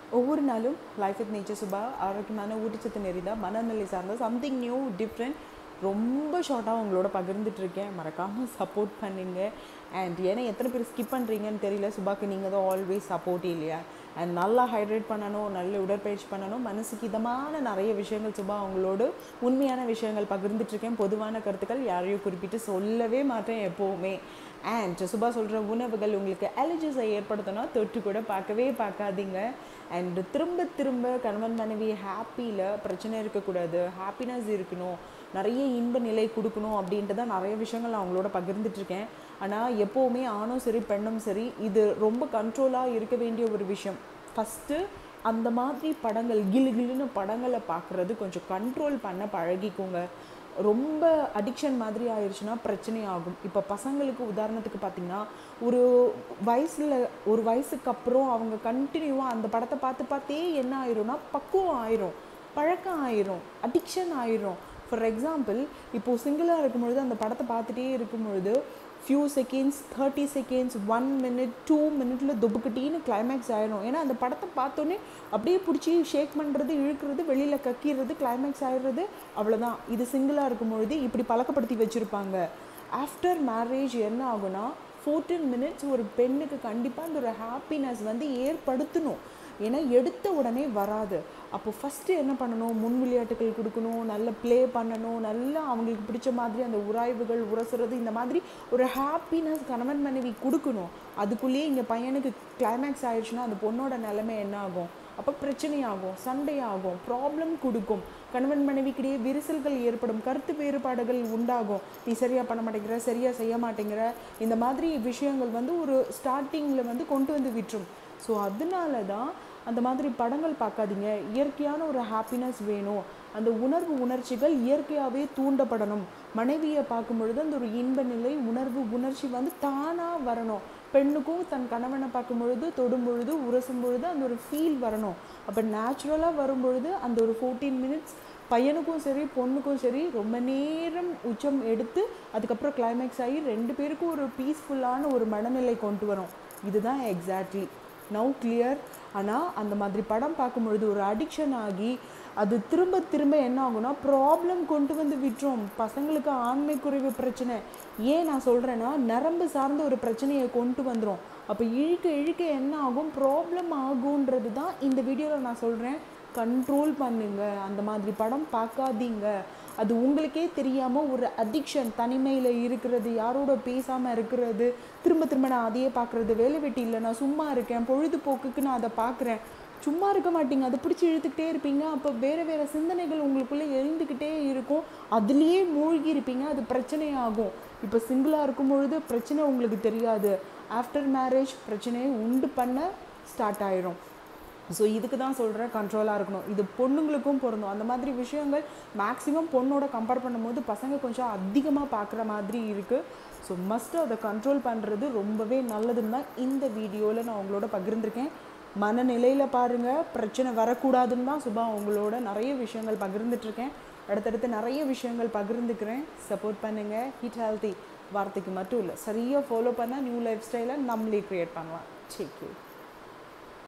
ஒவ்வொரு நாளும் life with nature Subha ஆரோக்கியமான ஊட்டச்சத்து நெறிதா மனநிலை சார்ந்த சம்திங் நியூ டிஃப்ரெண்ட் ரொம்ப ஷார்ட்டாக உங்களோட பகிர்ந்துட்டு இருக்கேன் மறக்காமல் சப்போர்ட் பண்ணுங்க அண்ட் ஏன்னா எத்தனை பேர் ஸ்கிப் பண்ணுறீங்கன்னு தெரியல சுபாக்கு நீங்கள் தான் ஆல்வேஸ் சப்போர்ட் இல்லையா அண்ட் நல்லா ஹைட்ரேட் பண்ணணும் நல்ல உடற்பயிற்சி பண்ணணும் மனசுக்கு இதமான நிறைய விஷயங்கள் சுபா அவங்களோட உண்மையான விஷயங்கள் பகிர்ந்துட்டு இருக்கேன் பொதுவான கருத்துக்கள் யாரையும் குறிப்பிட்டு சொல்லவே மாட்டேன் எப்போவுமே அண்ட் சுபா சொல்கிற உணவுகள் உங்களுக்கு அலர்ஜிஸை ஏற்படுத்தினா தொட்டு கூட பார்க்கவே பார்க்காதீங்க அண்ட் திரும்ப திரும்ப கணவன் மனைவி ஹாப்பியில் பிரச்சனை இருக்கக்கூடாது ஹாப்பினஸ் இருக்கணும் நிறைய இன்ப நிலை கொடுக்கணும் அப்படின்ட்டு தான் நிறைய விஷயங்கள் நான் அவங்களோட பகிர்ந்துட்டு இருக்கேன் ஆனால் எப்போவுமே ஆணும் சரி பெண்ணும் சரி இது ரொம்ப கண்ட்ரோலாக இருக்க வேண்டிய ஒரு விஷயம் ஃபஸ்ட்டு அந்த மாதிரி படங்கள் கிளு கிளுன்னு படங்களை பார்க்குறது கொஞ்சம் கண்ட்ரோல் பண்ண பழகிக்கோங்க ரொம்ப அடிக்ஷன் மாதிரி ஆயிடுச்சுன்னா பிரச்சனை ஆகும் இப்போ பசங்களுக்கு உதாரணத்துக்கு பார்த்தீங்கன்னா ஒரு வயசில் ஒரு வயசுக்கு அப்புறம் அவங்க கண்டினியூவாக அந்த படத்தை பார்த்து பார்த்தே என்ன ஆயிரும்னா பக்குவம் ஆயிரும் பழக்கம் ஆயிரும் அடிக்ஷன் ஆயிரும் ஃபார் எக்ஸாம்பிள் இப்போது சிங்கிளாக இருக்கும் பொழுது அந்த படத்தை பார்த்துட்டே இருக்கும் பொழுது few seconds thirty seconds one minute two மினிட்ல துபுக்கிட்டின்னு கிளைமேக்ஸ் ஆயிடும் ஏன்னா அந்த படத்தை பார்த்தோன்னே அப்படியே பிடிச்சி ஷேக் பண்ணுறது இழுக்கிறது வெளியில் கக்கிறது கிளைமேக்ஸ் ஆயிடுறது அவ்வளோதான் இது சிங்கிளாக இருக்கும் பொழுது இப்படி பழக்கப்படுத்தி வச்சுருப்பாங்க ஆஃப்டர் மேரேஜ் என்ன ஆகும்னா ஃபோர்டீன் மினிட்ஸ் ஒரு பெண்ணுக்கு கண்டிப்பாக அந்த ஒரு ஹாப்பினஸ் வந்து ஏற்படுத்தணும் ஏன்னா எடுத்த உடனே வராது அப்போ ஃபஸ்ட்டு என்ன பண்ணணும் முன் விளையாட்டுகள் கொடுக்கணும் நல்ல ப்ளே பண்ணணும் நல்லா அவங்களுக்கு பிடிச்ச மாதிரி அந்த உராய்வுகள் உரசுறது இந்த மாதிரி ஒரு ஹாப்பினஸ் கணவன் மனைவி கொடுக்கணும் அதுக்குள்ளேயே இங்கே பையனுக்கு கிளைமேக்ஸ் ஆயிடுச்சுன்னா அந்த பொண்ணோட நிலைமை என்ன ஆகும் அப்போ பிரச்சனை ஆகும் சண்டை ஆகும் ப்ராப்ளம் கொடுக்கும் கணவன் மனைவிக்கிடையே விரிசல்கள் ஏற்படும் கருத்து வேறுபாடுகள் உண்டாகும் நீ சரியாக பண்ண மாட்டேங்கிற சரியாக செய்ய மாட்டேங்கிற இந்த மாதிரி விஷயங்கள் வந்து ஒரு ஸ்டார்டிங்கில் வந்து கொண்டு வந்து விட்டுரும் ஸோ அதனால தான் அந்த மாதிரி படங்கள் பார்க்காதீங்க இயற்கையான ஒரு ஹாப்பினஸ் வேணும் அந்த உணர்வு உணர்ச்சிகள் இயற்கையாகவே தூண்டப்படணும் மனைவியை பார்க்கும் பொழுது அந்த ஒரு இன்ப நிலை உணர்வு உணர்ச்சி வந்து தானாக வரணும் பெண்ணுக்கும் தன் கணவனை பார்க்கும் பொழுது தொடும் பொழுது உரசும் பொழுது அந்த ஒரு ஃபீல் வரணும் அப்போ நேச்சுரலாக வரும் பொழுது அந்த ஒரு ஃபோர்டீன் மினிட்ஸ் பையனுக்கும் சரி பொண்ணுக்கும் சரி ரொம்ப நேரம் உச்சம் எடுத்து அதுக்கப்புறம் கிளைமேக்ஸ் ஆகி ரெண்டு பேருக்கும் ஒரு பீஸ்ஃபுல்லான ஒரு மனநிலை கொண்டு வரும் இதுதான் எக்ஸாக்ட்லி நவ் கிளியர் ஆனால் அந்த மாதிரி படம் பார்க்கும்பொழுது ஒரு அடிக்ஷன் ஆகி அது திரும்ப திரும்ப என்ன ஆகும்னா ப்ராப்ளம் கொண்டு வந்து விட்டுரும் பசங்களுக்கு ஆண்மை குறைவு பிரச்சனை ஏன் நான் சொல்கிறேன்னா நரம்பு சார்ந்த ஒரு பிரச்சனையை கொண்டு வந்துடும் அப்போ இழுக்க இழுக்க என்ன ஆகும் ப்ராப்ளம் ஆகுன்றது தான் இந்த வீடியோவில் நான் சொல்கிறேன் கண்ட்ரோல் பண்ணுங்க அந்த மாதிரி படம் பார்க்காதீங்க அது உங்களுக்கே தெரியாமல் ஒரு அடிக்ஷன் தனிமையில் இருக்கிறது யாரோட பேசாமல் இருக்கிறது திரும்ப திரும்ப நான் அதையே பார்க்குறது வேலை வெட்டி இல்லை நான் சும்மா இருக்கேன் பொழுதுபோக்குக்கு நான் அதை பார்க்குறேன் சும்மா இருக்க மாட்டீங்க அதை பிடிச்சி இழுத்துக்கிட்டே இருப்பீங்க அப்போ வேறு வேறு சிந்தனைகள் உங்களுக்குள்ளே எழுந்துக்கிட்டே இருக்கும் அதுலேயே மூழ்கி இருப்பீங்க அது பிரச்சனையாகும் இப்போ சிங்கிளாக இருக்கும் பொழுது பிரச்சனை உங்களுக்கு தெரியாது ஆஃப்டர் மேரேஜ் பிரச்சனையை உண்டு பண்ண ஸ்டார்ட் ஆயிரும் ஸோ இதுக்கு தான் சொல்கிறேன் கண்ட்ரோலாக இருக்கணும் இது பொண்ணுங்களுக்கும் பொருந்தும் அந்த மாதிரி விஷயங்கள் மேக்ஸிமம் பொண்ணோட கம்பேர் பண்ணும்போது பசங்க கொஞ்சம் அதிகமாக பார்க்குற மாதிரி இருக்குது ஸோ மஸ்ட்டு அதை கண்ட்ரோல் பண்ணுறது ரொம்பவே நல்லதுன்னு தான் இந்த வீடியோவில் நான் உங்களோட பகிர்ந்திருக்கேன் மனநிலையில் பாருங்கள் பிரச்சனை வரக்கூடாதுன்னு தான் சுபா உங்களோட நிறைய விஷயங்கள் பகிர்ந்துட்டுருக்கேன் அடுத்தடுத்து நிறைய விஷயங்கள் பகிர்ந்துக்கிறேன் சப்போர்ட் பண்ணுங்கள் ஹீட் ஹெல்த்தி வார்த்தைக்கு மட்டும் இல்லை சரியாக ஃபாலோ பண்ணால் நியூ லைஃப் ஸ்டைலை நம்மளே க்ரியேட் பண்ணலாம் சரி